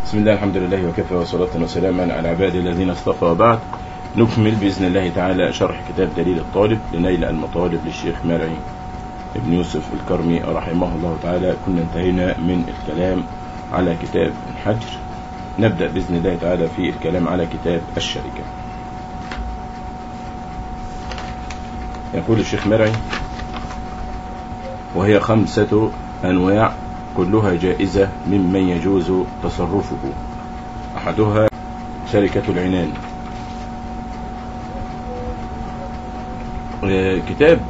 بسم الله الحمد لله وكفى وصلاة وسلاما على عباده الذين اصطفى وبعد نكمل بإذن الله تعالى شرح كتاب دليل الطالب لنيل المطالب للشيخ مرعي ابن يوسف الكرمي رحمه الله تعالى كنا انتهينا من الكلام على كتاب الحجر نبدأ بإذن الله تعالى في الكلام على كتاب الشركة يقول الشيخ مرعي وهي خمسة أنواع كلها جائزة ممن يجوز تصرفه أحدها شركة العنان كتاب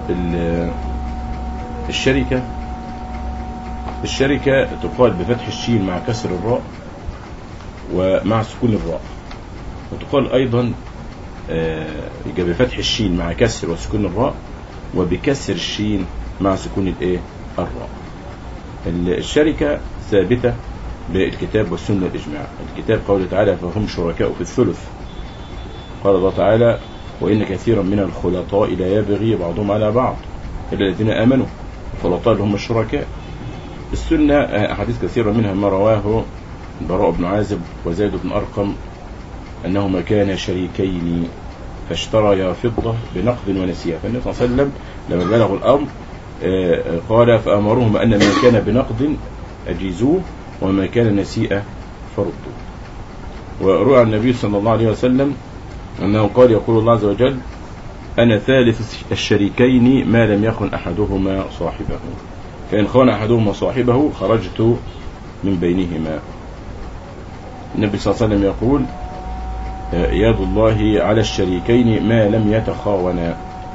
الشركة الشركة تقال بفتح الشين مع كسر الراء ومع سكون الراء وتقال أيضا بفتح الشين مع كسر وسكون الراء وبكسر الشين مع سكون الايه الراء الشركة ثابتة بالكتاب والسنة الإجماع الكتاب قوله تعالى فهم شركاء في الثلث قال الله تعالى وإن كثيرا من الخلطاء لا يبغي بعضهم على بعض إلا الذين آمنوا الخلطاء اللي هم الشركاء السنة أحاديث كثيرة منها ما رواه براء بن عازب وزيد بن أرقم أنهما كانا شريكين فاشتريا فضة بنقد ونسيها فالنبي صلى الله عليه وسلم لما بلغوا الأمر قال فأمرهم أن ما كان بنقد أجيزوه وما كان نسيئة فردوه ورؤى النبي صلى الله عليه وسلم أنه قال يقول الله عز وجل أنا ثالث الشريكين ما لم يخن أحدهما صاحبه فإن خان أحدهما صاحبه خرجت من بينهما النبي صلى الله عليه وسلم يقول يد الله على الشريكين ما لم يتخاونا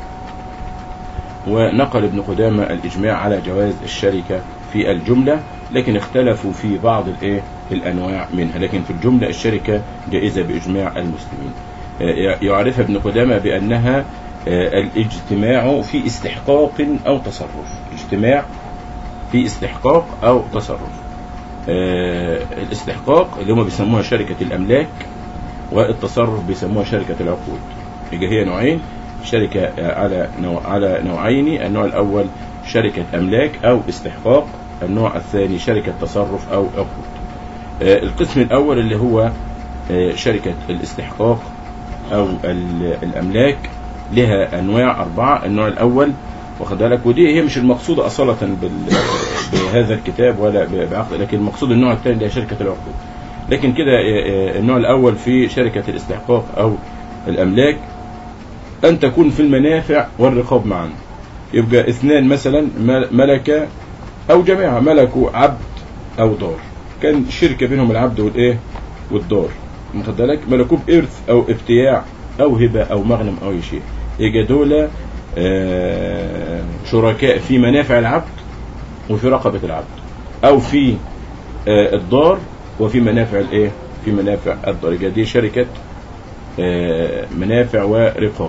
ونقل ابن قدامة الإجماع على جواز الشركة في الجملة لكن اختلفوا في بعض الايه الأنواع منها لكن في الجملة الشركة جائزة بإجماع المسلمين يعرفها ابن قدامة بأنها الاجتماع في استحقاق أو تصرف اجتماع في استحقاق أو تصرف الاستحقاق اللي هم بيسموها شركة الأملاك والتصرف بيسموها شركة العقود يبقى هي نوعين شركة على نوع على نوعين النوع الأول شركة أملاك أو استحقاق النوع الثاني شركة تصرف أو عقود القسم الأول اللي هو شركة الاستحقاق أو الأملاك لها أنواع أربعة النوع الأول واخد بالك ودي هي مش المقصودة أصالة بهذا الكتاب ولا بعقد لكن المقصود النوع الثاني اللي هي شركة العقود لكن كده النوع الأول في شركة الاستحقاق أو الأملاك أن تكون في المنافع والرقاب معا يبقى اثنان مثلا ملك أو جماعة ملكوا عبد أو دار كان شركة بينهم العبد والإيه والدار واخد بالك ملكوه بإرث أو ابتياع أو هبة أو مغنم أو أي شيء يبقى دول شركاء في منافع العبد وفي رقبة العبد أو في الدار وفي منافع الإيه في منافع الدار يبقى دي شركة منافع ورقاب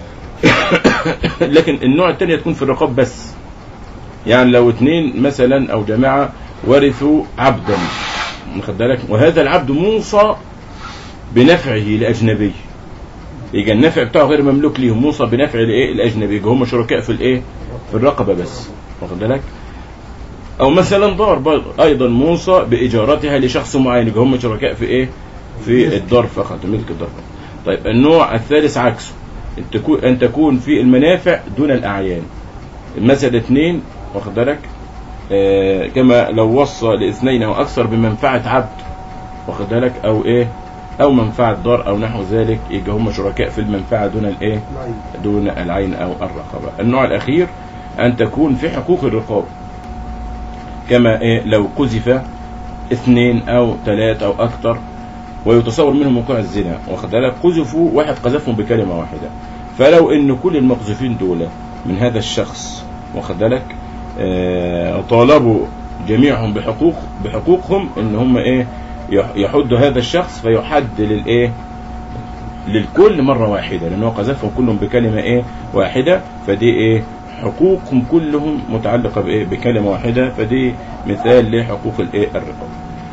لكن النوع الثاني تكون في الرقاب بس يعني لو اثنين مثلا او جماعة ورثوا عبدا واخد بالك وهذا العبد موصى بنفعه لاجنبي يبقى النفع بتاعه غير مملوك ليهم موصى بنفع لايه الاجنبي يبقى هم شركاء في الايه في الرقبه بس واخد بالك او مثلا دار ايضا موصى باجارتها لشخص معين يبقى هم شركاء في ايه في الدار فقط ملك الدار فقط طيب النوع الثالث عكسه أن تكون في المنافع دون الأعيان مثلا اثنين واخد بالك آه كما لو وصى لاثنين أو أكثر بمنفعة عبد واخد بالك أو إيه أو منفعة دار أو نحو ذلك يبقى هم شركاء في المنفعة دون الإيه دون العين أو الرقبة النوع الأخير أن تكون في حقوق الرقاب كما إيه لو قذف اثنين أو ثلاثة أو أكثر ويتصور منهم وقوع الزنا واخد بالك قذفوا واحد قذفهم بكلمه واحده فلو ان كل المقذوفين دول من هذا الشخص واخد بالك آه طالبوا جميعهم بحقوق بحقوقهم ان هم ايه يحدوا هذا الشخص فيحد للايه للكل مره واحده لان هو قذفهم كلهم بكلمه ايه واحده فدي ايه حقوقهم كلهم متعلقه بايه بكلمه واحده فدي مثال لحقوق الايه الرقاب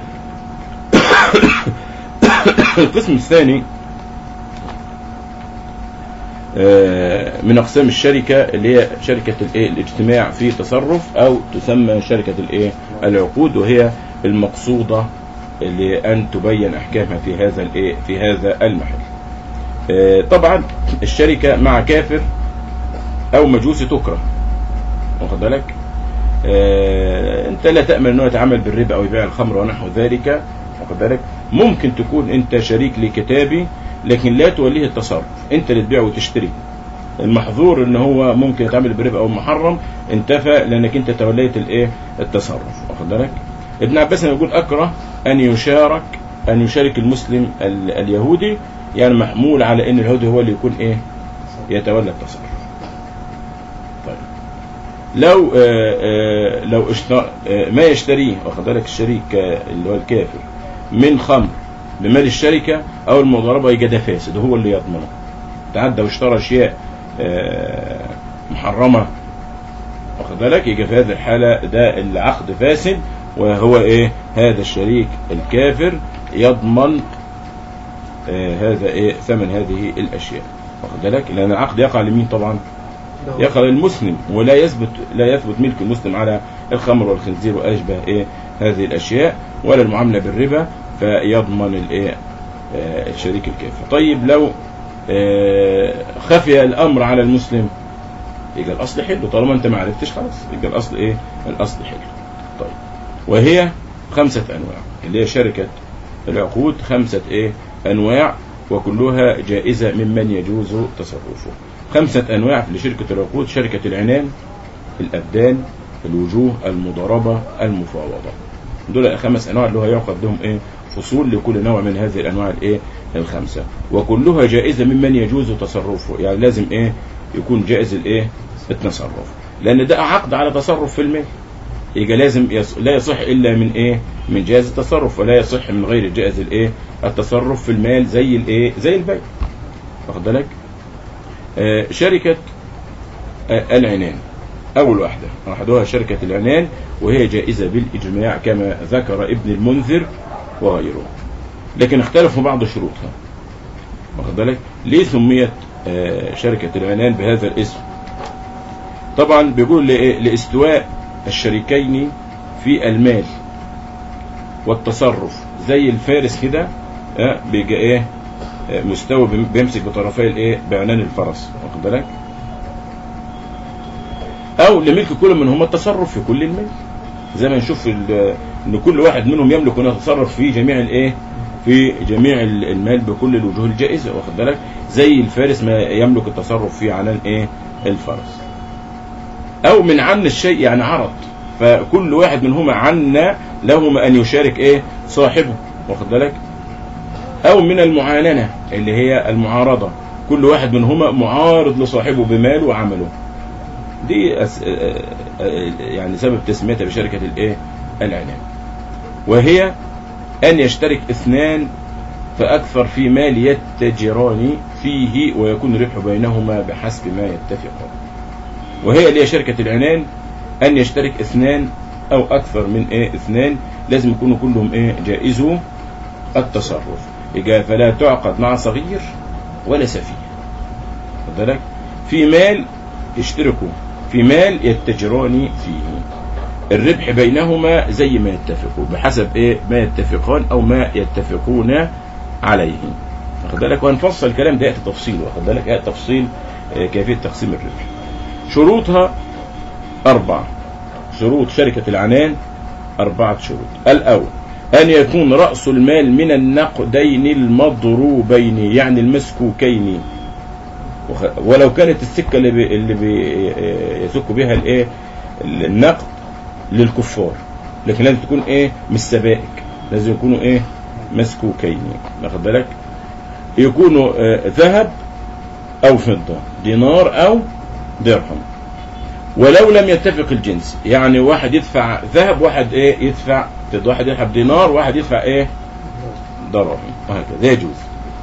القسم الثاني من اقسام الشركه اللي هي شركه الايه الاجتماع في تصرف او تسمى شركه الايه العقود وهي المقصوده لأن تبين أحكامها في هذا الإيه في هذا المحل آه، طبعا الشركة مع كافر أو مجوسي تكره واخد بالك آه، انت لا تأمن انه يتعامل بالربا او يبيع الخمر ونحو ذلك واخد بالك ممكن تكون انت شريك لكتابي لكن لا توليه التصرف انت اللي تبيع وتشتري المحظور ان هو ممكن يتعامل بالربا او محرم انتفى لانك انت توليت الايه التصرف واخد بالك ابن عباس يقول اكره ان يشارك ان يشارك المسلم ال- اليهودي يعني محمول على ان اليهودي هو اللي يكون ايه يتولى التصرف طيب لو آه آه لو اشترى آه ما يشتريه واخد بالك الشريك آه، اللي هو الكافر من خمر بمال الشركة او المضاربة يبقى ده فاسد هو اللي يضمنه تعدى واشترى اشياء آه، محرمة واخد بالك يبقى في هذه الحالة ده العقد فاسد وهو ايه هذا الشريك الكافر يضمن آه، هذا ايه ثمن هذه الاشياء واخد بالك لان العقد يقع لمين طبعا يقع للمسلم ولا يثبت لا يثبت ملك المسلم على الخمر والخنزير واشبه ايه هذه الاشياء ولا المعامله بالربا فيضمن الايه آه، الشريك الكافر طيب لو آه، خفي الامر على المسلم يبقى الاصل حلو طالما انت ما عرفتش خلاص يبقى الاصل ايه الاصل حلو طيب وهي خمسه انواع اللي هي شركه العقود خمسه ايه انواع وكلها جائزه ممن يجوز تصرفه خمسه انواع لشركه العقود شركه العنان الابدان الوجوه المضاربه المفاوضه دول خمس انواع اللي هو يعقد لهم ايه فصول لكل نوع من هذه الانواع الايه الخمسه وكلها جائزه ممن يجوز تصرفه يعني لازم ايه يكون جائز الايه التصرف لان ده عقد على تصرف في المال يبقى لازم يص... لا يصح الا من ايه من جائز التصرف ولا يصح من غير جائز الايه التصرف في المال زي الايه زي البيع واخد بالك آه شركه آه العنان اول واحده احدها شركه العنان وهي جائزه بالاجماع كما ذكر ابن المنذر وغيره لكن اختلفوا بعض شروطها واخد بالك ليه سميت آه، شركة العنان بهذا الاسم طبعا بيقول لإيه؟ لاستواء الشريكين في المال والتصرف زي الفارس كده آه، بيجي ايه آه، مستوى بيم- بيمسك بطرفي الايه بعنان الفرس واخد بالك او لملك كل منهما التصرف في كل المال زي ما نشوف ال- ان كل واحد منهم يملك ان يتصرف في جميع الايه في جميع ال- المال بكل الوجوه الجائزه واخد بالك زي الفارس ما يملك التصرف في عنان ايه الفرس او من عن الشيء يعني عرض فكل واحد منهما عنا لهما ان يشارك ايه صاحبه واخد بالك او من المعاننه اللي هي المعارضه كل واحد منهما معارض لصاحبه بماله وعمله دي أس... آه، آه، يعني سبب تسميتها بشركة الايه العنان وهي ان يشترك اثنان فاكثر في مال يتجران فيه ويكون الربح بينهما بحسب ما يتفقان وهي اللي هي شركة العنان ان يشترك اثنان او اكثر من ايه اثنان لازم يكونوا كلهم ايه جائزو التصرف يبقى فلا تعقد مع صغير ولا سفيه خد بالك في مال يشتركوا في مال يتجران فيه الربح بينهما زي ما يتفقوا بحسب ايه ما يتفقان او ما يتفقون عليه واخد بالك وهنفصل الكلام ده ياتي تفصيل واخد بالك ياتي تفصيل آه، كيفيه تقسيم الربح شروطها اربعه شروط شركه العنان اربعه شروط الاول ان يكون راس المال من النقدين المضروبين يعني المسكوكين وخ- ولو كانت السكه اللي بي اللي بي يسك بها الايه النقد للكفار لكن لازم تكون ايه مش سبائك لازم يكونوا ايه مسكوكين واخد بالك يكونوا آه، ذهب او فضه دينار او درهم ولو لم يتفق الجنس يعني واحد يدفع ذهب واحد ايه يدفع فضه واحد يدفع دينار واحد يدفع ايه دراهم وهكذا يجوز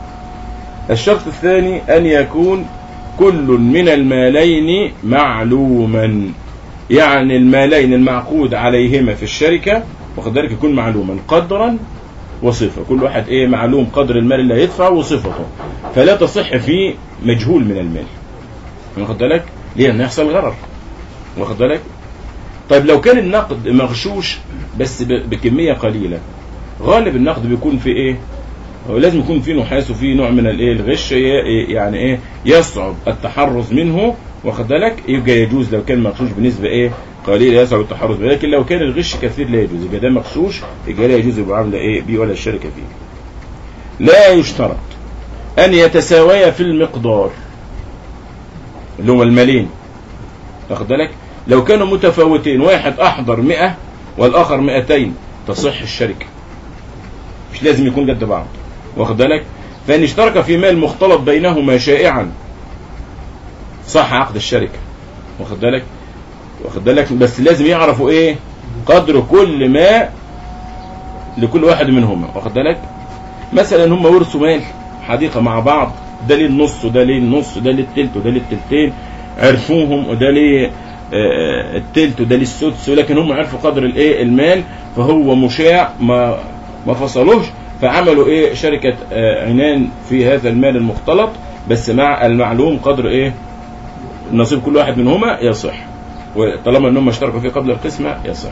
الشرط الثاني أن يكون كل من المالين معلوما يعني المالين المعقود عليهما في الشركة واخد بالك يكون معلوما قدرا وصفة كل واحد ايه معلوم قدر المال اللي هيدفعه وصفته فلا تصح فيه مجهول من المال واخد بالك ليه ان يحصل غرر واخد بالك طيب لو كان النقد مغشوش بس ب- بكمية قليلة غالب النقد بيكون في ايه هو لازم يكون في نحاس وفي نوع من الايه الغش ي- يعني ايه يصعب التحرز منه واخد بالك يبقى يجوز لو كان مغشوش بنسبه ايه قليله يصعب التحرز به لكن لو كان الغش كثير لا يجوز يبقى ده مغشوش يبقى لا يجوز المعامله ايه بيه ولا الشركه فيه لا يشترط ان يتساويا في المقدار اللي هو المالين واخد بالك لو كانوا متفاوتين واحد احضر 100 والاخر 200 تصح الشركه مش لازم يكون قد بعض واخد بالك فان اشترك في مال مختلط بينهما شائعا صح عقد الشركه واخد بالك واخد بالك بس لازم يعرفوا ايه قدر كل ما لكل واحد منهما واخد بالك مثلا هم ورثوا مال حديقه مع بعض ده ليه النص وده ليه النص وده ليه التلت وده ليه التلتين عرفوهم وده ليه آه، التلت وده ليه السدس ولكن هم عرفوا قدر الايه المال فهو مشاع ما ما فصلوش فعملوا ايه شركه آه، عنان في هذا المال المختلط بس مع المعلوم قدر ايه نصيب كل واحد منهما يصح وطالما انهم اشتركوا فيه قبل القسمه يصح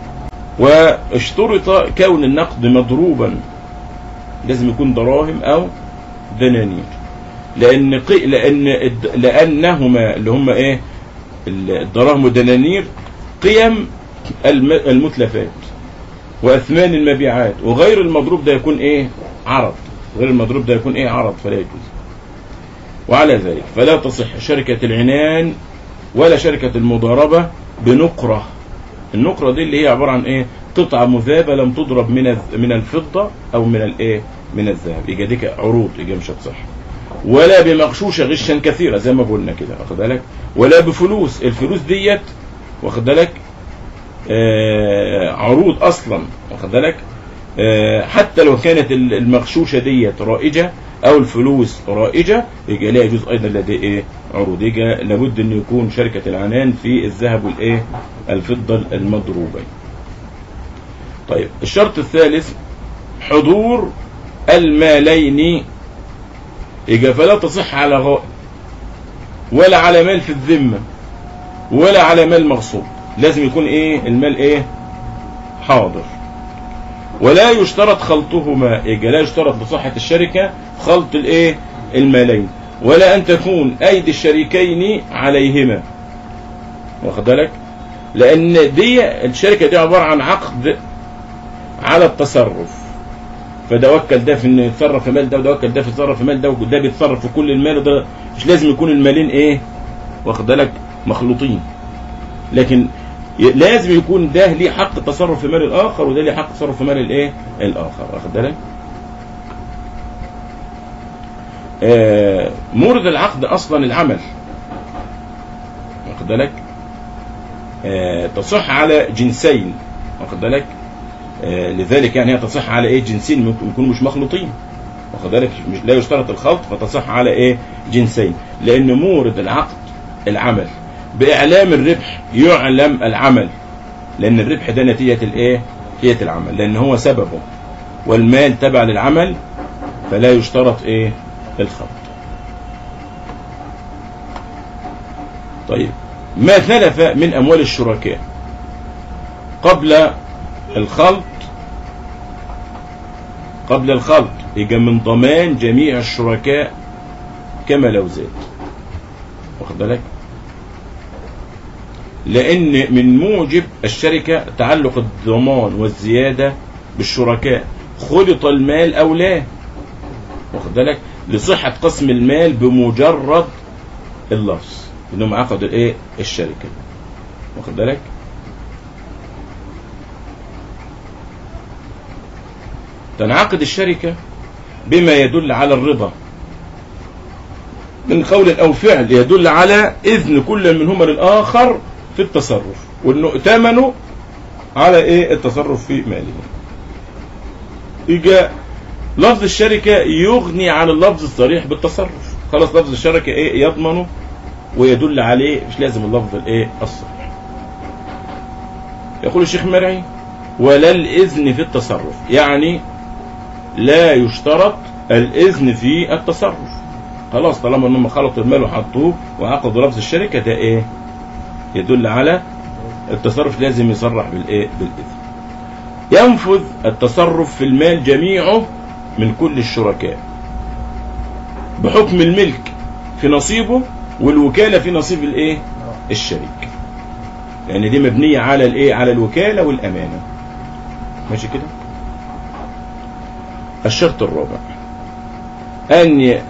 واشترط كون النقد مضروبا لازم يكون دراهم او دنانير لان قي... لان الد- لانهما اللي هم ايه الدراهم والدنانير قيم الم... المتلفات واثمان المبيعات وغير المضروب ده يكون ايه عرض غير المضروب ده يكون ايه عرض فلا يجوز وعلى ذلك فلا تصح شركة العنان ولا شركة المضاربة بنقرة النقرة دي اللي هي عبارة عن ايه قطعة مذابة لم تضرب من الذ- من الفضة او من الايه من الذهب يبقى دي عروض يبقى مش هتصح ولا بمغشوشة غشا كثيرة زي ما قلنا كده واخد بالك ولا بفلوس الفلوس ديت واخد بالك آه عروض اصلا واخد بالك آه حتى لو كانت ال- المغشوشة ديت رائجة او الفلوس رائجة يبقى لا يجوز ايضا لدي ايه عروض يبقى لابد ان يكون شركة العنان في الذهب والايه الفضة المضروبين طيب الشرط الثالث حضور المالين يبقى فلا تصح على غائب ولا على مال في الذمة ولا على مال مغصوب لازم يكون ايه المال ايه حاضر ولا يشترط خلطهما يبقى لا يشترط لصحة الشركة خلط الايه المالين ولا ان تكون ايدي الشريكين عليهما واخد بالك لان دي الشركة دي عبارة عن عقد على التصرف فده وكل ده في انه يتصرف في مال ده وده وكل ده في يتصرف في مال ده وده بيتصرف في كل المال وده مش لازم يكون المالين ايه واخد بالك مخلوطين لكن ي- لازم يكون ده ليه حق التصرف في مال الاخر وده ليه حق التصرف في مال الايه الاخر واخد بالك آه مورد العقد اصلا العمل واخد بالك آه تصح على جنسين واخد بالك آه، لذلك يعني هي تصح على ايه جنسين ممكن يكونوا مش مخلوطين واخد بالك مش لا يشترط الخلط فتصح على ايه جنسين لان مورد العقد العمل باعلام الربح يعلم العمل لان الربح ده نتيجه الايه نتيجه العمل لان هو سببه والمال تبع للعمل فلا يشترط ايه الخلط طيب ما تلف من اموال الشركاء قبل الخلط قبل الخلط يبقى من ضمان جميع الشركاء كما لو زاد واخد بالك لان من موجب الشركه تعلق الضمان والزياده بالشركاء خلط المال او لا واخد بالك لصحه قسم المال بمجرد اللفظ انهم عقدوا الايه الشركه واخد بالك تنعقد الشركة بما يدل على الرضا من قول أو فعل يدل على إذن كل منهما للآخر في التصرف وأنه ائتمنوا على إيه التصرف في ماله يجي لفظ الشركة يغني عن اللفظ الصريح بالتصرف خلاص لفظ الشركة إيه يضمنه ويدل عليه مش لازم اللفظ الإيه الصريح يقول الشيخ مرعي ولا الإذن في التصرف يعني لا يشترط الإذن في التصرف خلاص طالما انهم خلطوا المال وحطوه وعقدوا لفظ الشركة ده ايه يدل على التصرف لازم يصرح بالايه بالاذن ينفذ التصرف في المال جميعه من كل الشركاء بحكم الملك في نصيبه والوكالة في نصيب الايه الشريك لان دي مبنية على الايه على الوكالة والامانة ماشي كده الشرط الرابع ان ي...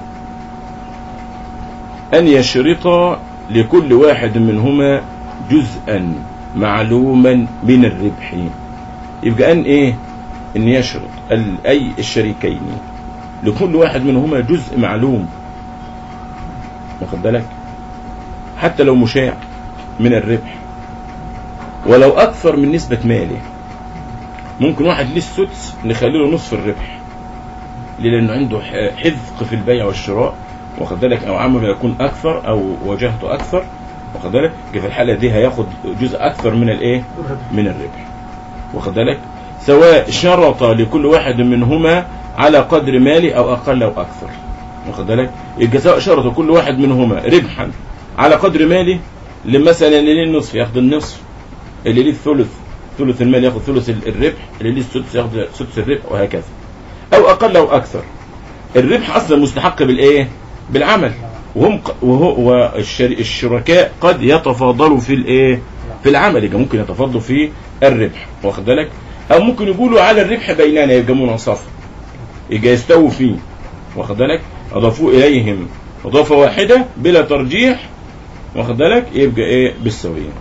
ان يشرط لكل واحد منهما جزءا معلوما من الربح يبقى ان ايه ان يشرط ال- اي الشريكين لكل واحد منهما جزء معلوم واخد بالك حتى لو مشاع من الربح ولو اكثر من نسبة ماله ممكن واحد ليه السدس نخلي له نصف الربح ليه؟ لانه عنده ح- حذق في البيع والشراء واخد بالك او عمله يكون اكثر او واجهته اكثر واخد بالك في الحاله دي هياخد جزء اكثر من الايه من الربح واخد بالك سواء شرط لكل واحد منهما على قدر مالي او اقل او اكثر واخد بالك يبقى سواء شرط كل واحد منهما ربحا على قدر مالي مثلا اللي ليه النصف ياخد النصف اللي ليه الثلث ثلث المال ياخد ثلث ال- الربح اللي ليه السدس ياخد سدس الربح وهكذا او اقل او اكثر الربح اصلا مستحق بالايه بالعمل وهم ق- وهو والشركاء قد يتفاضلوا في الايه في العمل يبقى ممكن يتفاضلوا في الربح واخد بالك او ممكن يقولوا على الربح بيننا يبقى مناصفه يبقى يستووا فيه واخد بالك اضافوا اليهم اضافه واحده بلا ترجيح واخد بالك يبقى ايه بالسويه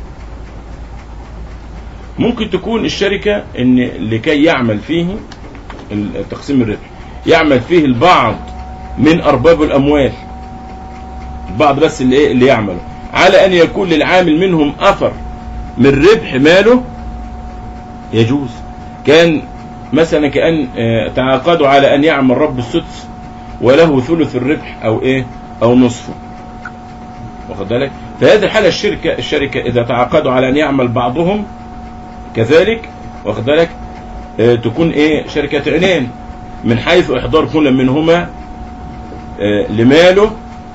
ممكن تكون الشركه ان لكي يعمل فيه ال- تقسيم الربح يعمل فيه البعض من ارباب الاموال البعض بس اللي ايه اللي يعمله على ان يكون للعامل منهم اثر من ربح ماله يجوز كان مثلا كأن آه، تعاقدوا على أن يعمل رب السدس وله ثلث الربح أو إيه أو نصفه واخد بالك في هذه الحالة الشركة الشركة إذا تعاقدوا على أن يعمل بعضهم كذلك واخد بالك آه، تكون إيه شركة عنان من حيث إحضار كل منهما آه، لماله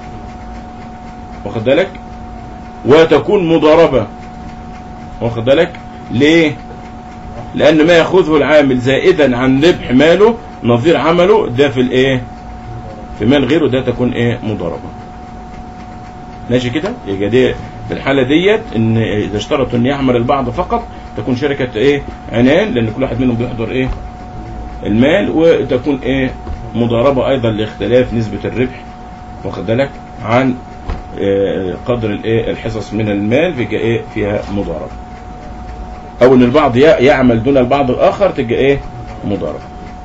واخد بالك وتكون مضاربة واخد بالك ليه لأن ما يأخذه العامل زائدا عن ربح ماله نظير عمله ده في الايه في مال غيره ده تكون ايه مضاربة ماشي كده يبقى دي في الحالة ديت ان اذا اشترطوا ان يعمل البعض فقط تكون شركة ايه عنان لان كل واحد منهم بيحضر ايه المال وتكون ايه مضاربة ايضا لاختلاف نسبة الربح واخد بالك عن آه، قدر الايه الحصص من المال بيبقى ايه فيها مضاربة او ان البعض ي- يعمل دون البعض الاخر تبقى ايه مضاربة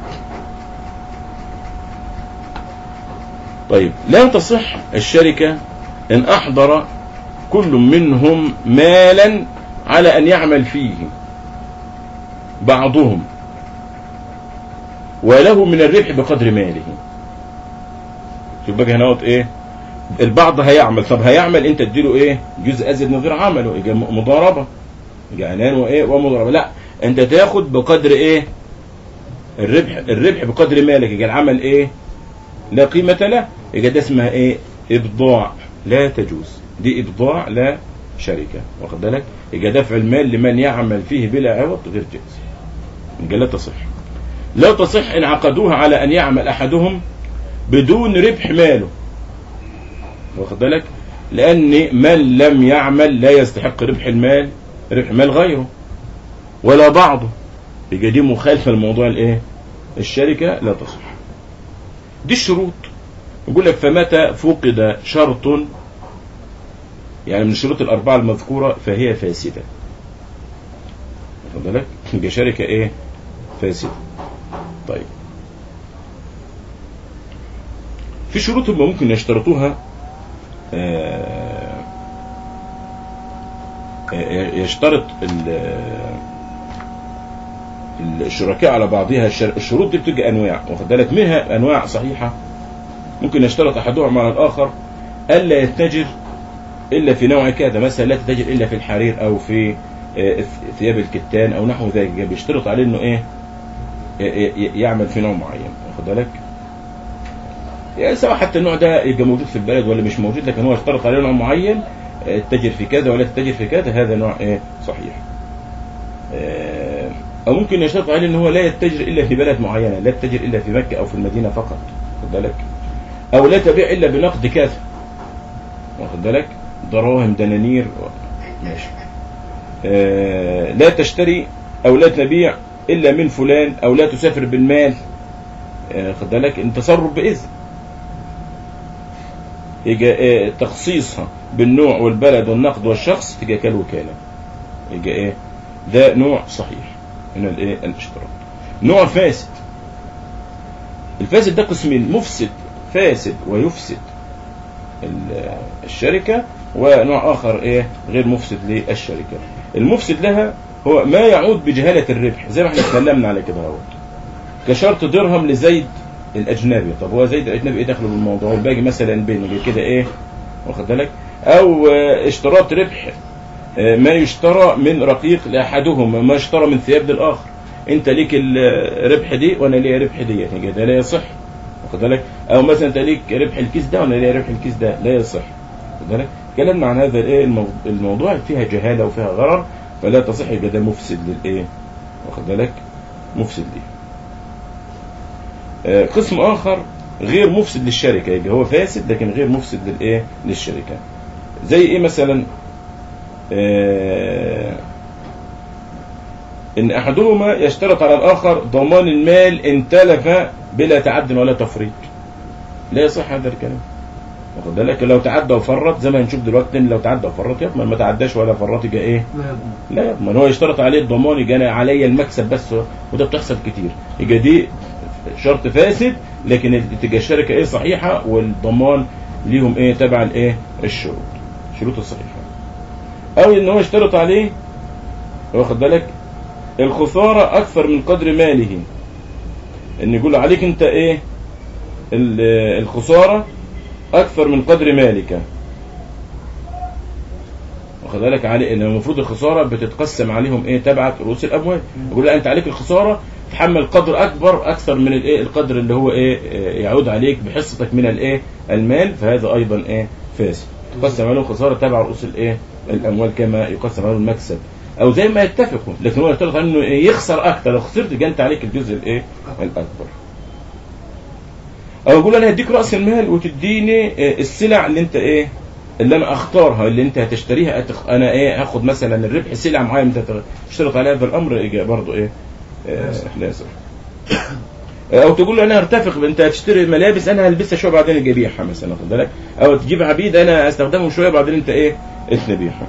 طيب لا تصح الشركة ان احضر كل منهم مالا على ان يعمل فيه بعضهم وله من الربح بقدر ماله شوف بقى هنا ايه البعض هيعمل طب هيعمل انت تديله ايه جزء ازيد نظير عمله يبقى م- مضاربه يبقى عنان وايه ومضاربه لا انت تاخد بقدر ايه الربح الربح بقدر مالك يبقى العمل ايه لا قيمه له يبقى ده اسمها ايه ابضاع لا تجوز دي ابضاع لا شركه واخد بالك يبقى دفع المال لمن يعمل فيه بلا عوض غير جائز يبقى لا تصح لا تصح ان عقدوها على ان يعمل احدهم بدون ربح ماله واخد بالك لان من لم يعمل لا يستحق ربح المال ربح مال غيره ولا بعضه يبقى دي مخالفه لموضوع الايه الشركه لا تصح دي الشروط يقول لك فمتى فقد شرط يعني من الشروط الاربعه المذكوره فهي فاسده واخد بالك يبقى شركه ايه فاسده طيب في شروط هم ممكن يشترطوها آه، آه، يشترط ال- الشركاء على بعضها الشر- الشروط دي بتبقى انواع واخد بالك منها انواع صحيحه ممكن يشترط احدهم على الاخر الا يتجر الا في نوع كذا مثلا لا تتجر الا في الحرير او في آه، ثياب الكتان او نحو ذلك بيشترط عليه انه ايه ي- ي- يعمل في نوع معين واخد بالك يعني سواء حتى النوع ده يبقى موجود في البلد ولا مش موجود لكن هو اشترط عليه نوع معين آه، تتجر في كذا ولا تتجر في كذا هذا نوع ايه صحيح آه، او ممكن يشترط عليه ان هو لا يتجر الا في بلد معينه لا يتجر الا في مكه او في المدينه فقط واخد بالك او لا تبيع الا بنقد كذا واخد بالك دراهم دنانير و- ماشي آه لا تشتري او لا تبيع الا من فلان او لا تسافر بالمال آه خد بالك ان تصرف باذن يجي آه تخصيصها بالنوع والبلد والنقد والشخص تجي كالوكاله يجي ايه ده نوع صحيح من الايه الاشتراك نوع فاسد الفاسد ده قسمين مفسد فاسد ويفسد ال- الشركة ونوع آخر إيه غير مفسد للشركة المفسد لها هو ما يعود بجهالة الربح زي ما احنا اتكلمنا على كده اهو كشرط درهم لزيد الأجنبي طب هو زيد الأجنبي إيه دخله بالموضوع والباقي مثلا بين يجي كده إيه واخد بالك أو آه، اشتراط ربح آه، ما يشترى من رقيق لأحدهما ما يشترى من ثياب للآخر انت ليك الربح دي وانا ليا ربح دي يعني ده لا يصح واخد بالك او مثلا انت ليك ربح الكيس ده وانا ليا ربح الكيس ده لا يصح واخد بالك كلامنا عن هذا الايه المو- الموضوع فيها جهاله وفيها غرر فلا تصح يبقى ده مفسد للايه واخد بالك مفسد ليه آه، قسم اخر غير مفسد للشركه يبقى هو فاسد لكن غير مفسد للايه للشركه زي ايه مثلا آه، ان احدهما يشترط على الاخر ضمان المال ان تلف بلا تعد ولا تفريط لا يصح هذا الكلام واخد بالك لو تعدى وفرط زي ما هنشوف دلوقتي إن لو تعدى وفرط يضمن ما تعداش ولا فرط يبقى ايه لا يضمن لا يضمن هو يشترط عليه الضمان يبقى انا عليا المكسب بس وده بتحصل كتير يبقى دي شرط فاسد لكن تبقى الشركه ايه صحيحه والضمان ليهم ايه تبع الايه الشروط شروط الصحيحه او ان هو يشترط عليه واخد بالك الخساره اكثر من قدر ماله ان يقول له عليك انت ايه ال- الخساره اكثر من قدر مالك واخد بالك عليه ان المفروض الخساره بتتقسم عليهم ايه تبعت رؤوس الاموال يقول لا انت عليك الخساره تحمل قدر اكبر اكثر من الايه القدر اللي هو ايه آه، يعود عليك بحصتك من الايه المال فهذا ايضا ايه فاسد تقسم عليهم خساره تبع رؤوس الايه الاموال كما يقسم عليهم المكسب او زي ما يتفقوا لكن هو يشترط عليه انه إيه؟ يخسر اكثر لو خسرت يبقى انت عليك الجزء الايه الاكبر او يقول انا هديك راس المال وتديني آه، السلع اللي انت ايه اللي انا اختارها اللي انت هتشتريها أتخ... انا ايه هاخد مثلا الربح سلعه معينه انت تشترط على هذا الامر يجي برضه ايه آه، لا يصح او تقول له انا هرتفق انت هتشتري ملابس انا هلبسها شويه بعدين اجي ابيعها مثلا واخد بالك او تجيب عبيد انا استخدمهم شويه بعدين انت ايه تبيعهم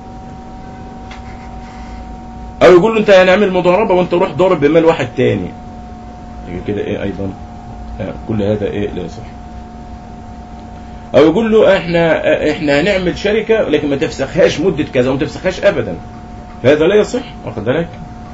او يقول له انت هنعمل مضاربه وانت روح ضارب بمال واحد تاني يجي كده ايه ايضا آه، كل هذا ايه لا يصح او يقول له احنا احنا هنعمل شركه لكن ما تفسخهاش مده كذا وما تفسخهاش ابدا فهذا لا يصح واخد بالك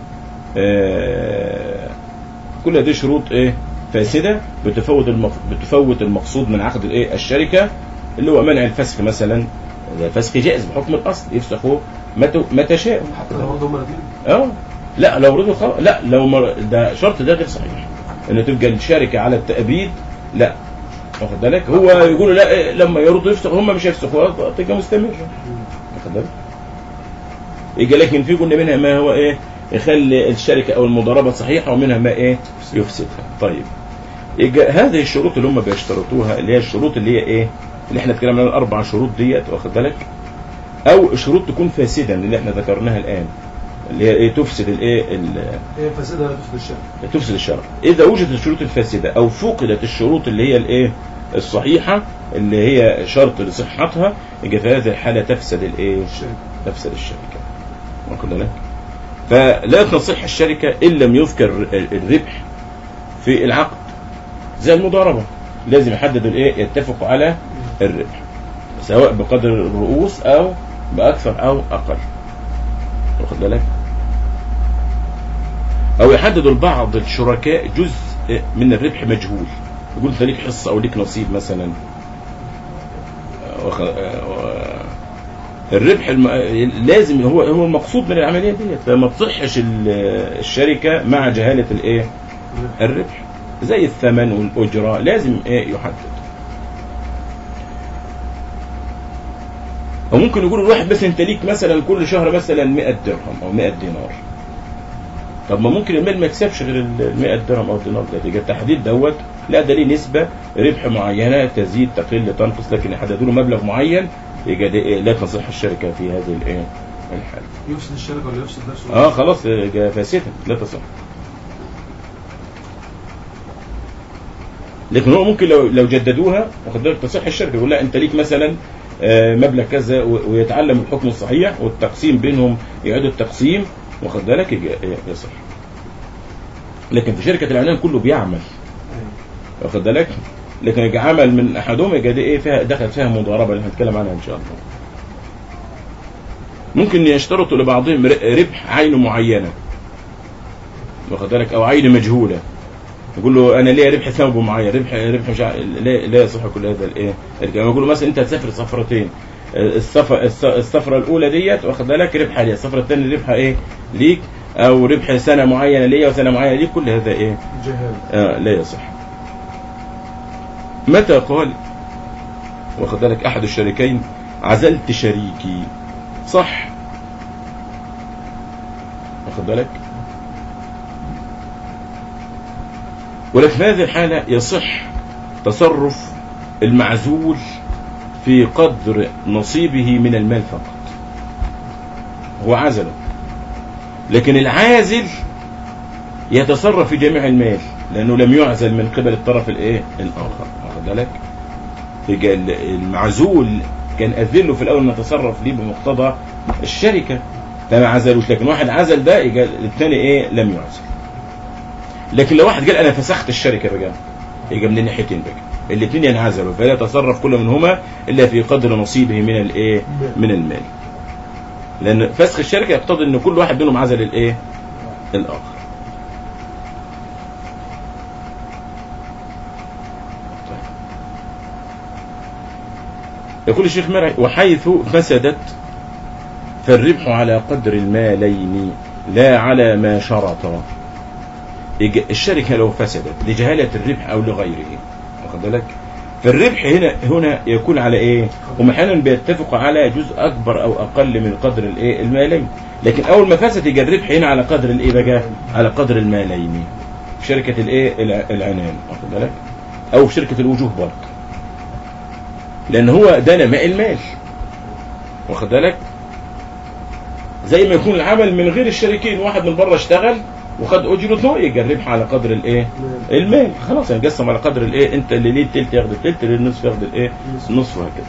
آه، كل دي شروط ايه فاسده بتفوت المف... بتفوت المقصود من عقد الايه الشركه اللي هو منع الفسخ مثلا الفسخ جائز بحكم الاصل يفسخه متى متى شاء حتى لو برضه هم الاثنين اه لا لو رضوا خلاص لا لو مر... ده شرط ده غير صحيح ان تبقى الشركه على التأبيد لا واخد بالك هو يقولوا لا إيه، لما يرضوا يفسخوا هم مش هيفسخوا تبقى مستمره واخد بالك يجي لكن في قلنا منها ما هو ايه يخلي الشركه او المضاربه صحيحه ومنها ما ايه يفسدها طيب يجي هذه الشروط اللي هم بيشترطوها اللي هي الشروط اللي هي ايه اللي احنا اتكلمنا عن الاربع شروط ديت واخد بالك او شروط تكون فاسده اللي احنا ذكرناها الان اللي هي ايه تفسد الايه ال- هي فاسدة لا تفسد الشركة تفسد الشرع اذا وجدت الشروط الفاسده او فقدت الشروط اللي هي الايه الصحيحه اللي هي شرط لصحتها يبقى في هذه الحاله تفسد الايه الشركة تفسد الشركه واخد بالك فلا تصح الشركه ان لم يذكر الربح في العقد زي المضاربه لازم يحدد الايه يتفقوا على الربح سواء بقدر الرؤوس او باكثر او اقل واخد بالك او يحدد البعض الشركاء جزء من الربح مجهول يقول انت ليك حصه او ليك نصيب مثلا واخد- آه، الربح الم... لازم هو هو المقصود من العمليه ديت فما تصحش ال- الشركه مع جهاله الايه الربح زي الثمن والاجره لازم ايه يحدد وممكن يقول الواحد بس انت ليك مثلا كل شهر مثلا 100 درهم او 100 دينار طب ما ممكن المال ما يكسبش غير ال 100 درهم او دينار ده يبقى التحديد دوت لا ده ليه نسبه ربح معينه تزيد تقل تنقص لكن يحددوا له مبلغ معين يبقى ده إيه؟ لا تصح الشركه في هذه الايه الحاله يفسد الشركه ولا يفسد نفسه اه خلاص يبقى فاسده لا تصح لكن هو ممكن لو لو جددوها واخد بالك تصح الشركه يقول لا انت ليك مثلا آه، مبلغ كذا و- ويتعلم الحكم الصحيح والتقسيم بينهم يعيدوا التقسيم واخد بالك يج- يصح لكن في شركه الاعلان كله بيعمل أيوة. واخد بالك لكن يجي عمل من احدهم يبقى دي ايه فيها دخل فيها مضاربه اللي هنتكلم عنها ان شاء الله ممكن يشترطوا لبعضهم ر- ربح عين معينه واخد بالك او عين مجهوله يقول له انا ليا ربح ثوب معين ربح ربح مش ع- لا لا يصح كل هذا الايه الكلام يقول له مثلا انت هتسافر سفرتين السفر الس- السفره الاولى ديت واخد بالك ربحها ليا السفره الثانيه ربحها ايه ليك او ربح سنه معينه ليا وسنه معينه ليك كل هذا ايه جهال آه لا يصح متى قال واخد بالك احد الشريكين عزلت شريكي صح واخد بالك ولكن في هذه الحالة يصح تصرف المعزول في قدر نصيبه من المال فقط هو عزله لكن العازل يتصرف في جميع المال لانه لم يعزل من قبل الطرف الايه الاخر واخد بالك يبقى ال- المعزول كان اذله في الاول انه يتصرف ليه بمقتضى الشركه فما عزلوش لكن واحد عزل ده يبقى الثاني ايه لم يعزل لكن لو واحد قال انا فسخت الشركه بقى يبقى من الناحيتين بقى الاثنين ينعزلوا فلا يتصرف كل منهما الا في قدر نصيبه من الايه من المال لان فسخ الشركه يقتضي ان كل واحد منهم عزل الايه الاخر يقول الشيخ مرعي وحيث فسدت فالربح على قدر المالين لا على ما شرطا يج- الشركة لو فسدت لجهالة الربح أو لغيره واخد بالك فالربح هنا هنا يكون على ايه؟ هم احيانا بيتفقوا على جزء اكبر او اقل من قدر الايه؟ المالين لكن اول ما فسد يجي الربح هنا على قدر الايه بقى؟ على قدر المالين في شركة الايه؟ الع- العنان واخد بالك؟ او في شركة الوجوه برضه لان هو ده نماء المال واخد بالك زي ما يكون العمل من غير الشريكين واحد من بره اشتغل وخد اجرته يجي الربح على قدر الايه المال خلاص هنقسم على قدر الايه انت اللي ليه التلت ياخد التلت اللي ليه النصف ياخد الايه النصف وهكذا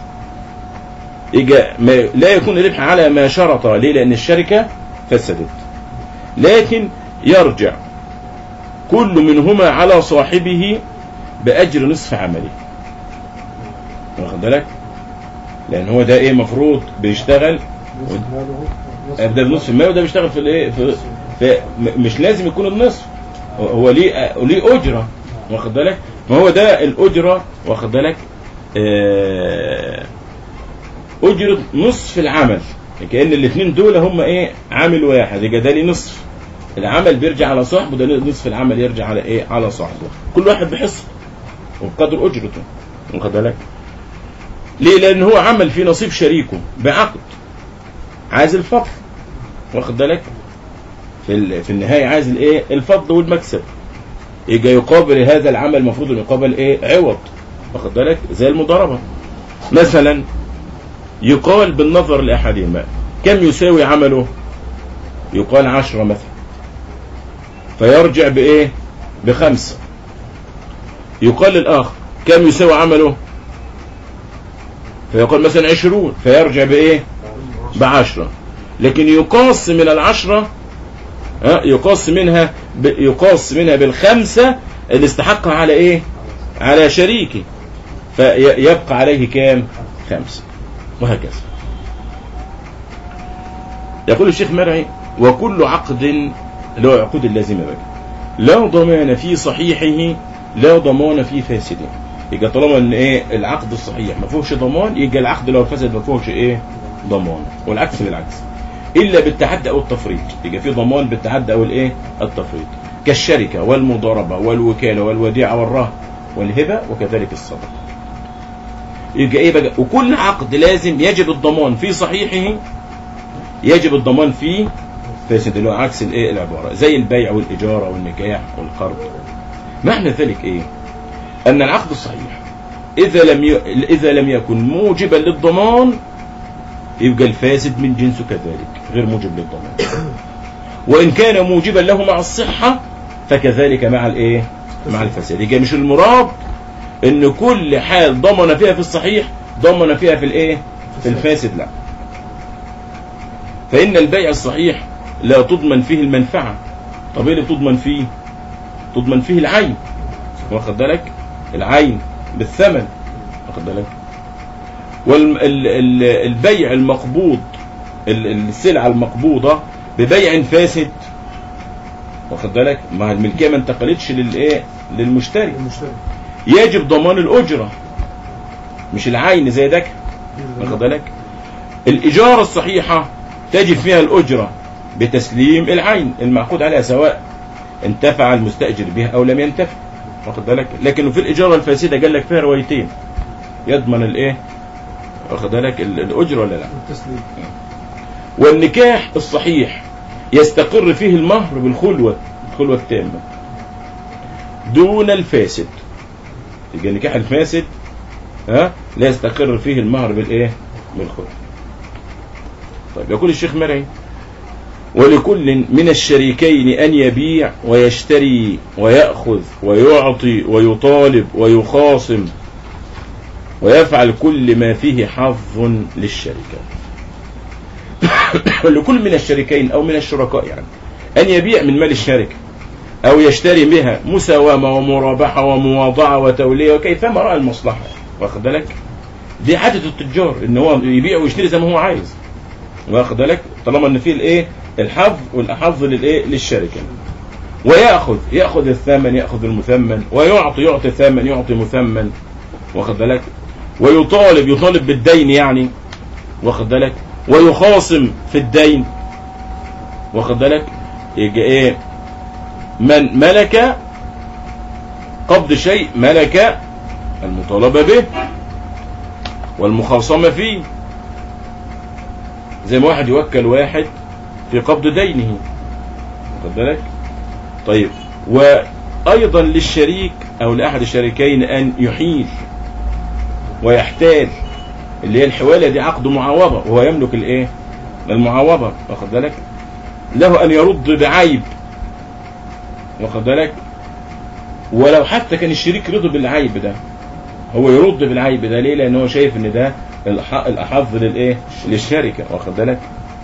يجي ما لا يكون الربح على ما شرط ليه لان الشركه فسدت لكن يرجع كل منهما على صاحبه باجر نصف عمله واخد بالك لان هو ده ايه مفروض بيشتغل ده بنصف المية وده بيشتغل في الايه في, في م- مش لازم يكون النصف هو- هو ليه ليه اجره واخد بالك ما هو ده الاجره واخد بالك آه، اجره نصف العمل كان الاثنين دول هم ايه عامل واحد يبقى ده ليه نصف العمل بيرجع على صاحبه ده نصف العمل يرجع على ايه على صاحبه كل واحد بحصه وبقدر اجرته واخد بالك ليه لان هو عمل في نصيب شريكه بعقد عايز الفضل واخد بالك في ال- في النهايه عايز الايه الفضل والمكسب يجي يقابل هذا العمل المفروض انه يقابل ايه عوض واخد بالك زي المضاربه مثلا يقال بالنظر لاحدهما كم يساوي عمله يقال عشرة مثلا فيرجع بايه بخمسة يقال للاخر كم يساوي عمله فيقول مثلا عشرون فيرجع بايه بعشرة لكن يقاس من العشرة ها، يقاس منها ب- يقاس منها بالخمسة اللي استحقها على ايه على شريكه فيبقى عليه كام خمسة وهكذا يقول الشيخ مرعي وكل عقد اللي هو عقود اللازمة بقى لا ضمان في صحيحه لا ضمان في فاسده يبقى طالما ان ايه العقد الصحيح ما فيهوش ضمان يبقى العقد لو فسد ما فيهوش ايه ضمان والعكس بالعكس الا بالتعدي او التفريط يبقى في ضمان بالتعدي او الايه التفريط كالشركه والمضاربه والوكاله والوديعه والرهن والهبه وكذلك الصدقه يبقى ايه بقى وكل عقد لازم يجب الضمان في صحيحه يجب الضمان في فاسد اللي هو عكس الايه العباره زي البيع والاجاره والنكاح والقرض معنى ذلك ايه ان العقد الصحيح اذا لم ي... اذا لم يكن موجبا للضمان يبقى الفاسد من جنسه كذلك غير موجب للضمان وان كان موجبا له مع الصحه فكذلك مع الايه مع الفساد يبقى مش المراد ان كل حال ضمن فيها في الصحيح ضمن فيها في الايه في الفاسد لا فان البيع الصحيح لا تضمن فيه المنفعه طب ايه اللي بتضمن فيه تضمن فيه العين واخد بالك العين بالثمن واخد بالك والبيع المقبوض ال- السلعه المقبوضه ببيع فاسد واخد بالك ما الملكيه ما انتقلتش للايه للمشتري المشتري يجب ضمان الاجره مش العين زي ده واخد بالك الإجارة الصحيحة تجب فيها الأجرة بتسليم العين المعقود عليها سواء انتفع المستأجر بها أو لم ينتفع واخد بالك لكن في الإجارة الفاسدة قال لك فيها روايتين يضمن الإيه واخد بالك ال- الأجرة ولا لا والتسليم والنكاح الصحيح يستقر فيه المهر بالخلوة الخلوة التامة دون الفاسد يبقى النكاح الفاسد ها لا يستقر فيه المهر بالايه بالخلوة طيب يقول الشيخ مرعي ولكل من الشريكين أن يبيع ويشتري ويأخذ ويعطي ويطالب ويخاصم ويفعل كل ما فيه حظ للشركة لكل من الشريكين أو من الشركاء يعني أن يبيع من مال الشركة أو يشتري بها مساومة ومرابحة ومواضعة وتولية وكيفما رأى المصلحة واخد بالك دي عادة التجار ان هو يبيع ويشتري زي ما هو عايز واخد بالك طالما ان فيه الايه الحظ والاحظ للايه للشركه وياخذ ياخذ الثمن ياخذ المثمن ويعطي يعطي ثمن يعطي مثمن واخد بالك ويطالب يطالب بالدين يعني واخد بالك ويخاصم في الدين واخد بالك يجي ايه من ملك قبض شيء ملك المطالبة به والمخاصمة فيه زي ما واحد يوكل واحد في قبض دينه واخد بالك طيب وأيضا للشريك أو لأحد الشريكين أن يحيل ويحتال اللي هي الحوالة دي عقد معاوضة وهو يملك الايه المعاوضة واخد بالك له أن يرد بعيب واخد بالك ولو حتى كان الشريك رضي بالعيب ده هو يرد بالعيب ده ليه لان هو شايف ان ده الح- الاحظ للايه للشركه واخد بالك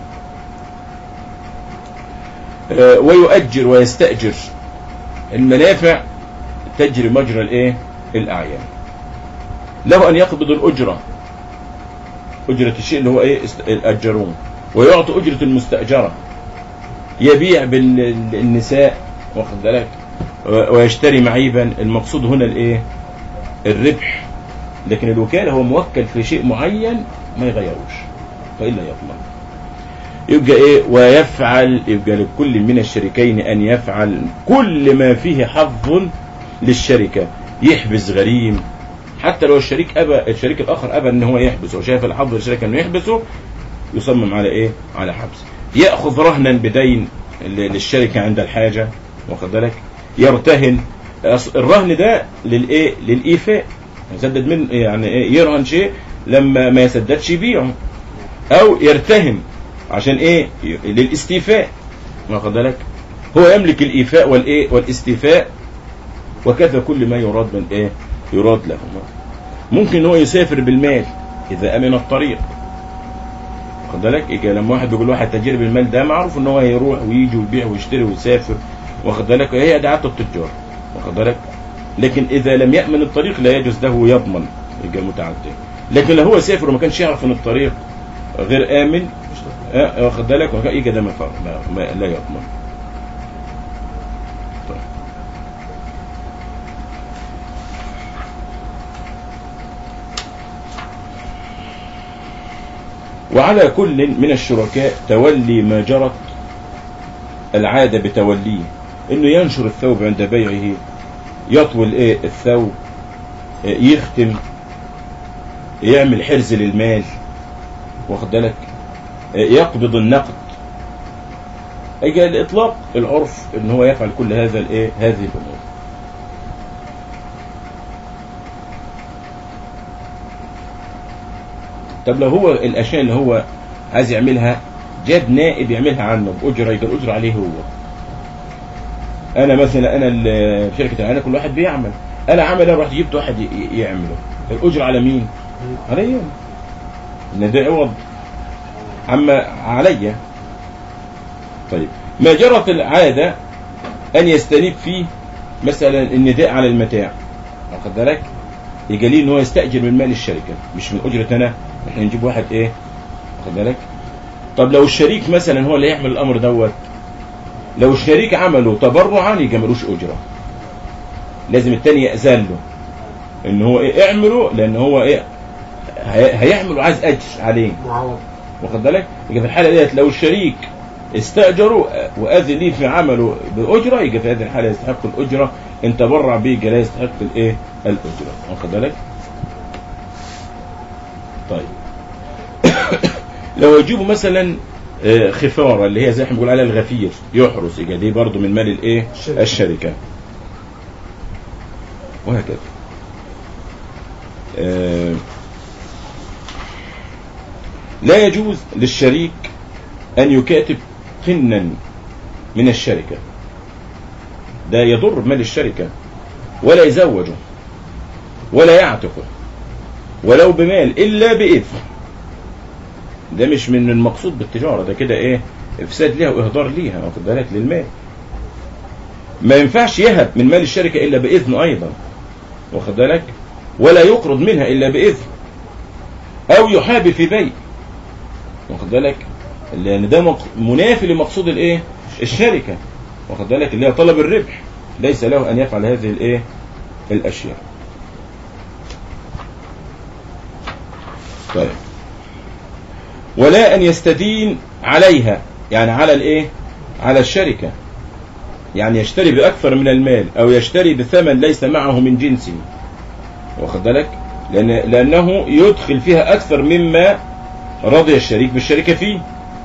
آه، ويؤجر ويستاجر المنافع تجري مجرى الايه الاعيان له ان يقبض الاجره اجره الشيء اللي هو ايه است- اجروه ويعطي اجره المستاجره يبيع بالنساء واخد بالك و- ويشتري معيبا المقصود هنا الايه الربح لكن الوكالة هو موكل في شيء معين ما يغيروش فإلا يضمن يبقى ايه ويفعل يبقى لكل من الشريكين ان يفعل كل ما فيه حظ للشركة يحبس غريم حتى لو الشريك ابى الشريك الاخر ابى ان هو يحبسه وشايف الحظ للشركة انه يحبسه يصمم على ايه على حبس ياخذ رهنا بدين ل- للشركة عند الحاجة واخد بالك يرتهن أص- الرهن ده للايه للايفاء يسدد من يعني ايه يرهن شيء لما ما يسددش يبيعه او يرتهن عشان ايه ي- للاستيفاء واخد بالك هو يملك الايفاء والايه والاستيفاء وكذا كل ما يراد من ايه يراد له ممكن هو يسافر بالمال اذا امن الطريق واخد بالك يجي لما واحد بيقول واحد تاجر بالمال ده معروف ان هو هيروح ويجي ويبيع ويشتري ويسافر واخد بالك هي دي عاده التجار واخد بالك لكن اذا لم يامن الطريق لا يجوز له يضمن يبقى متعدي لكن لو هو سافر وما كانش يعرف ان الطريق غير امن مش تفرق. آه، واخد بالك وك- يجي ده ما, فرق- ما, ما لا يضمن طيب. وعلى كل من الشركاء تولي ما جرت العادة بتوليه انه ينشر الثوب عند بيعه يطوي ايه الثوب آه، يختم يعمل حرز للمال واخد بالك آه، يقبض النقد اجى الاطلاق العرف ان هو يفعل كل هذا الايه هذه الامور طب لو هو الاشياء اللي هو عايز يعملها جاب نائب يعملها عنه باجره يبقى الاجره عليه هو انا مثلا انا ال- في شركه العنايه كل واحد بيعمل انا عامل انا رحت جبت واحد ي- ي- يعمله الاجره على مين؟ عليا ان ده عوض عما عليا طيب ما جرت العاده ان يستنيب فيه مثلا النداء على المتاع واخد بالك يجي ليه ان هو يستاجر من مال الشركه مش من اجره انا احنا نجيب واحد ايه واخد بالك طب لو الشريك مثلا هو اللي يعمل الامر دوت لو الشريك عمله تبرعا يبقى ملوش اجره لازم التاني يأذن له ان هو ايه اعمله لان هو ايه هي- هيعمل وعايز اجر عليه معوض واخد بالك يبقى في الحاله ديت لو الشريك استاجره واذن ليه في عمله باجره يبقى في هذه الحاله يستحق الاجره ان تبرع به يبقى لا يستحق الايه الاجره واخد بالك طيب لو يجيبوا مثلا آه، خفاره اللي هي زي احنا بنقول عليها الغفير يحرس يبقى دي برضه من مال الايه الشركة. الشركه وهكذا آه، لا يجوز للشريك أن يكاتب قنا من الشركة ده يضر بمال الشركة ولا يزوجه ولا يعتقه ولو بمال إلا بإثم ده مش من المقصود بالتجارة ده كده إيه إفساد ليها وإهدار ليها واخد بالك للمال ما ينفعش يهب من مال الشركة إلا بإذن أيضا واخد بالك ولا يقرض منها إلا بإذن أو يحابي في بيع واخد بالك لان ده مق- منافي لمقصود الايه الشركه واخد بالك اللي هي طلب الربح ليس له ان يفعل هذه الايه الاشياء طيب ولا ان يستدين عليها يعني على الايه على الشركه يعني يشتري باكثر من المال او يشتري بثمن ليس معه من جنسه واخد بالك لان لانه يدخل فيها اكثر مما رضي الشريك بالشركة فيه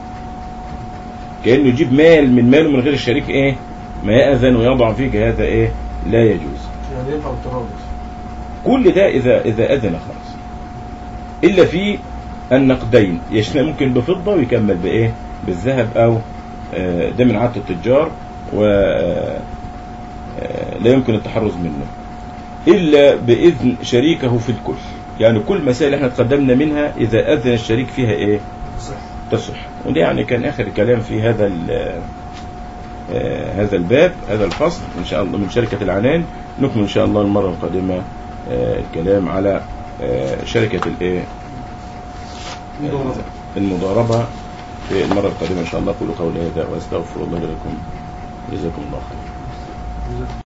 كأنه يجيب مال من ماله من غير الشريك ايه ما يأذن ويضع فيه هذا ايه لا يجوز يعني ينفع الترابط كل ده إذا إذا أذن خلاص إلا في النقدين يشتري ممكن بفضة ويكمل بإيه بالذهب أو آه، ده من عادة التجار و آه، آه، لا يمكن التحرز منه إلا بإذن شريكه في الكل يعني كل مسائل احنا تقدمنا منها إذا أذن الشريك فيها إيه صح تصح وده يعني كان آخر كلام في هذا ال- آه، هذا الباب هذا الفصل إن شاء الله من شركة العنان نكمل إن شاء الله المرة القادمة آه، الكلام على آه، شركة الإيه مضاربة المضاربة في المرة القادمة إن شاء الله أقول قولي هذا وأستغفر الله لكم جزاكم الله خير